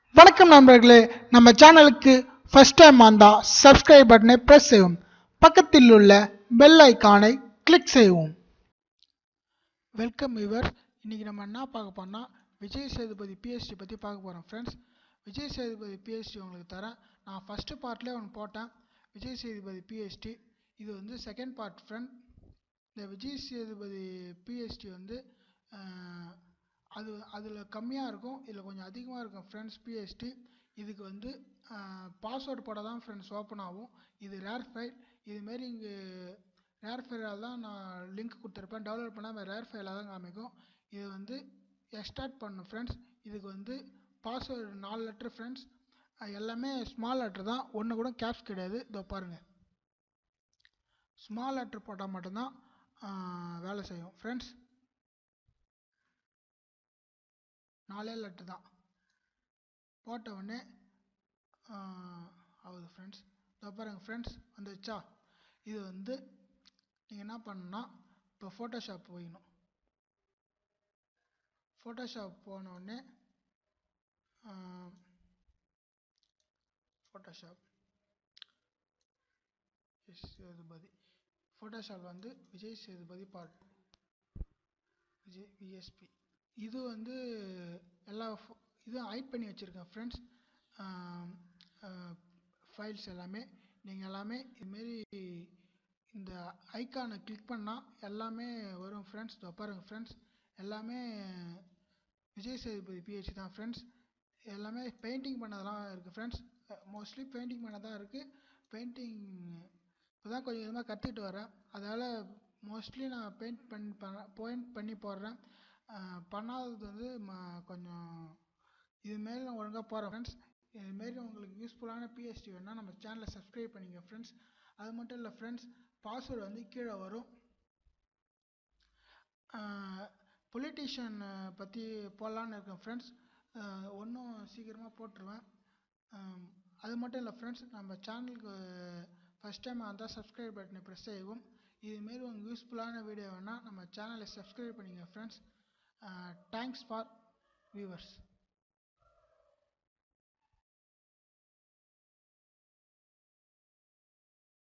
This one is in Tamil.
வணக்கம் நண்பர்களே நம்ம சேனலுக்கு ஃபர்ஸ்ட் டைம் வந்தா சப்ஸ்கிரைப் பட்டனை பிரஸ் செய்யவும் பக்கத்தில் உள்ள பெல் ஐகானை கிளிக் செய்யவும் வெல்கம் இவர் இன்னைக்கு நம்ம என்ன பார்க்க போறோம்னா விஜய் சேதுபதி பிஎஸ்டி பற்றி பார்க்க போகிறோம் ஃப்ரெண்ட்ஸ் விஜய் சேதுபதி பிஎஸ்டி உங்களுக்கு தரேன் நான் ஃபஸ்ட்டு பார்ட்லேயே ஒன்று போட்டேன் விஜய் சேதுபதி பிஎஸ்டி இது வந்து செகண்ட் பார்ட் ஃப்ரெண்ட் இந்த விஜய் சேதுபதி பிஎஸ்டி வந்து அஹ், அது அதில் கம்மியாக இருக்கும் இதில் கொஞ்சம் அதிகமாக இருக்கும் ஃப்ரெண்ட்ஸ் பிஎஸ்டி இதுக்கு வந்து பாஸ்வேர்டு போட தான் ஃப்ரெண்ட்ஸ் ஓப்பன் ஆகும் இது ரேர் ஃபைல் இதுமாரி இங்கே ரேர் ஃபைலாக தான் நான் லிங்க் கொடுத்துருப்பேன் டவுன்லோட் பண்ணால் ரேர் ஃபைலாக தான் காமிக்கும் இது வந்து எக்ஸ்டார்ட் பண்ணும் ஃப்ரெண்ட்ஸ் இதுக்கு வந்து பாஸ்வேர்டு நாலு லெட்ரு ஃப்ரெண்ட்ஸ் எல்லாமே ஸ்மால் லெட்ரு தான் ஒன்று கூட கேப்ஸ் கிடையாது இதோ பாருங்கள் ஸ்மால் லெட்ரு போட்டால் மட்டும்தான் ஆஹ், வேலை செய்யும் ஃப்ரெண்ட்ஸ் நாலே லெட்ரு தான் போட்ட உடனே ஆஹ், ஆகுது ஃப்ரெண்ட்ஸ் இதோ பாருங்கள் ஃப்ரெண்ட்ஸ் வந்துச்சா இது வந்து நீங்கள் என்ன பண்ணணும்னா இப்போ ஃபோட்டோஷாப் போயிடணும் ஃபோட்டோஷாப் போன உடனே ஃபோட்டோஷாப் எஸ் சேதுபதி ஃபோட்டோஷாப் வந்து விஜய் சேதுபதி பார்ட் விஜய் விஎஸ்பி இது வந்து எல்லா pho- இதுவும் ஹைட் பண்ணி வச்சுருக்கேன் ஃப்ரெண்ட்ஸ் ஃபைல்ஸ் எல்லாமே நீங்கள் எல்லாமே இதுமாரி இந்த ஐக்கானை கிளிக் பண்ணால் எல்லாமே வரும் ஃப்ரெண்ட்ஸ் இதோ பாருங்கள் ஃப்ரெண்ட்ஸ் எல்லாமே விஜய் சேதுபதி பிஹெச் தான் ஃப்ரெண்ட்ஸ் எல்லாமே பெயிண்டிங் பண்ணதெல்லாம் இருக்குது ஃப்ரெண்ட்ஸ் மோஸ்ட்லி பெயிண்டிங் பண்ணதான் இருக்குது பெயிண்டிங் இப்போ தான் கொஞ்சம் கொஞ்சமாக கற்றுக்கிட்டு வரேன் அதனால் மோஸ்ட்லி நான் பெயிண்ட் பண்ணி பெயிண்ட் பண்ணி போடுறேன் அஹ் பண்ணாதது வந்து ம- கொஞ்சம் இதுமாரி நான் ஒழுங்காக போகிறேன் ஃப்ரெண்ட்ஸ் இதுமாரி உங்களுக்கு யூஸ்ஃபுல்லான பிஎஸ்டி வேணா நம்ம சேனலை சப்ஸ்கிரைப் பண்ணிங்க ஃப்ரெண்ட்ஸ் அது மட்டும் இல்லை ஃப்ரெண்ட்ஸ் பாஸ்வேர்டு வந்து கீழே வரும் பொலிட்டீஷியன் பற்றி போடலான்னு இருக்கேன் ஃப்ரெண்ட்ஸ் ஒன்றும் சீக்கிரமாக போட்டுருவேன் அஹ் அது மட்டும் இல்லை ஃப்ரெண்ட்ஸ் நம்ம சேனலுக்கு ஃபஸ்ட் டைம் வந்தால் சப்ஸ்கிரைப் பட்டனை ப்ரெஸ் செய்யவும் இதுமாரி உங்களுக்கு யூஸ்ஃபுல்லான வீடியோ வேணால் நம்ம சேனலை சப்ஸ்கிரைப் பண்ணிங்க ஃப்ரெண்ட்ஸ் தேங்க்ஸ் ஃபார் வியூவர்ஸ்